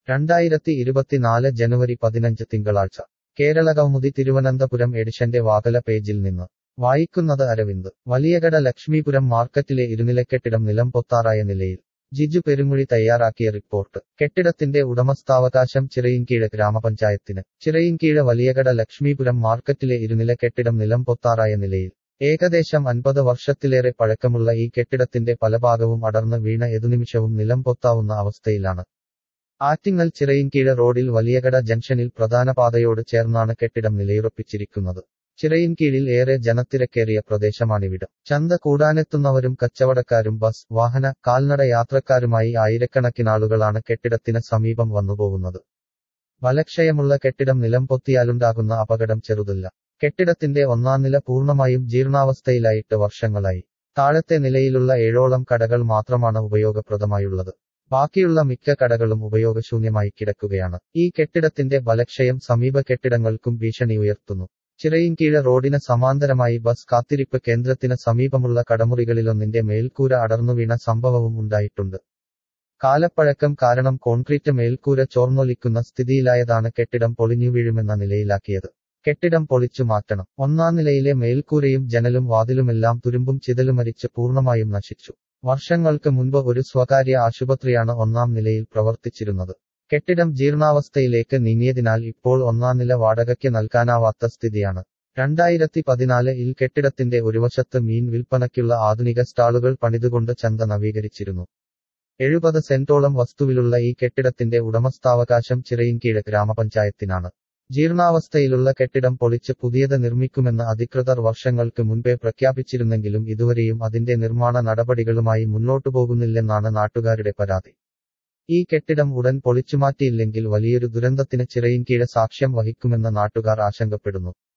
രണ്ടായിരത്തി ഇരുപത്തിനാല് ജനുവരി പതിനഞ്ച് തിങ്കളാഴ്ച കേരളകൗമുദി തിരുവനന്തപുരം എഡിഷന്റെ വാകല പേജിൽ നിന്ന് വായിക്കുന്നത് അരവിന്ദ് വലിയകട ലക്ഷ്മീപുരം മാർക്കറ്റിലെ ഇരുനിലക്കെട്ടിടം നിലം പൊത്താറായ നിലയിൽ ജിജു പെരുങ്ങുഴി തയ്യാറാക്കിയ റിപ്പോർട്ട് കെട്ടിടത്തിന്റെ ഉടമസ്ഥാവകാശം ചിറയിൻകീഴ് ഗ്രാമപഞ്ചായത്തിന് ചിറയിൻകീഴ് വലിയകട ലക്ഷ്മീപുരം മാർക്കറ്റിലെ ഇരുനില കെട്ടിടം നിലം പൊത്താറായ നിലയിൽ ഏകദേശം അൻപത് വർഷത്തിലേറെ പഴക്കമുള്ള ഈ കെട്ടിടത്തിന്റെ പല ഭാഗവും അടർന്ന് വീണ ഏതുനിമിഷവും നിലം പൊത്താവുന്ന അവസ്ഥയിലാണ് ആറ്റിങ്ങൽ ചിറയിൻകീഴ് റോഡിൽ വലിയകട ജംഗ്ഷനിൽ പ്രധാന പാതയോട് ചേർന്നാണ് കെട്ടിടം നിലയുറപ്പിച്ചിരിക്കുന്നത് ചിറയിൻകീഴിൽ ഏറെ ജനത്തിരക്കേറിയ പ്രദേശമാണിവിടം ചന്ത കൂടാനെത്തുന്നവരും കച്ചവടക്കാരും ബസ് വാഹന കാൽനട യാത്രക്കാരുമായി ആയിരക്കണക്കിനാളുകളാണ് കെട്ടിടത്തിന് സമീപം വന്നുപോകുന്നത് ബലക്ഷയമുള്ള കെട്ടിടം നിലം പൊത്തിയാലുണ്ടാകുന്ന അപകടം ചെറുതല്ല കെട്ടിടത്തിന്റെ ഒന്നാം നില പൂർണ്ണമായും ജീർണാവസ്ഥയിലായിട്ട് വർഷങ്ങളായി താഴത്തെ നിലയിലുള്ള ഏഴോളം കടകൾ മാത്രമാണ് ഉപയോഗപ്രദമായുള്ളത് ബാക്കിയുള്ള മിക്ക കടകളും ഉപയോഗശൂന്യമായി കിടക്കുകയാണ് ഈ കെട്ടിടത്തിന്റെ ബലക്ഷയം സമീപ കെട്ടിടങ്ങൾക്കും ഭീഷണി ഉയർത്തുന്നു ചിറയിൻകീഴ് റോഡിന് സമാന്തരമായി ബസ് കാത്തിരിപ്പ് കേന്ദ്രത്തിന് സമീപമുള്ള കടമുറികളിലൊന്നിന്റെ മേൽക്കൂര അടർന്നുവീണ സംഭവവും ഉണ്ടായിട്ടുണ്ട് കാലപ്പഴക്കം കാരണം കോൺക്രീറ്റ് മേൽക്കൂര ചോർന്നൊലിക്കുന്ന സ്ഥിതിയിലായതാണ് കെട്ടിടം പൊളിഞ്ഞു വീഴുമെന്ന നിലയിലാക്കിയത് കെട്ടിടം പൊളിച്ചു മാറ്റണം ഒന്നാം നിലയിലെ മേൽക്കൂരയും ജനലും വാതിലുമെല്ലാം തുരുമ്പും ചിതലുമരിച്ച് പൂർണ്ണമായും നശിച്ചു വർഷങ്ങൾക്ക് മുൻപ് ഒരു സ്വകാര്യ ആശുപത്രിയാണ് ഒന്നാം നിലയിൽ പ്രവർത്തിച്ചിരുന്നത് കെട്ടിടം ജീർണാവസ്ഥയിലേക്ക് നീങ്ങിയതിനാൽ ഇപ്പോൾ ഒന്നാം നില വാടകയ്ക്ക് നൽകാനാവാത്ത സ്ഥിതിയാണ് രണ്ടായിരത്തി പതിനാല് ഇൽ കെട്ടിടത്തിന്റെ ഒരുവശത്ത് മീൻ വിൽപ്പനയ്ക്കുള്ള ആധുനിക സ്റ്റാളുകൾ പണിതുകൊണ്ട് ചന്ത നവീകരിച്ചിരുന്നു എഴുപത് സെന്റോളം വസ്തുവിലുള്ള ഈ കെട്ടിടത്തിന്റെ ഉടമസ്ഥാവകാശം ചിറയിൻകീഴ് ഗ്രാമപഞ്ചായത്തിനാണ് ജീർണാവസ്ഥയിലുള്ള കെട്ടിടം പൊളിച്ച് പുതിയത് നിർമ്മിക്കുമെന്ന് അധികൃതർ വർഷങ്ങൾക്ക് മുൻപേ പ്രഖ്യാപിച്ചിരുന്നെങ്കിലും ഇതുവരെയും അതിന്റെ നിർമ്മാണ നടപടികളുമായി മുന്നോട്ടു പോകുന്നില്ലെന്നാണ് നാട്ടുകാരുടെ പരാതി ഈ കെട്ടിടം ഉടൻ പൊളിച്ചുമാറ്റിയില്ലെങ്കിൽ വലിയൊരു ദുരന്തത്തിന് ചിറയിൻകീഴ് സാക്ഷ്യം വഹിക്കുമെന്ന് നാട്ടുകാർ ആശങ്കപ്പെടുന്നു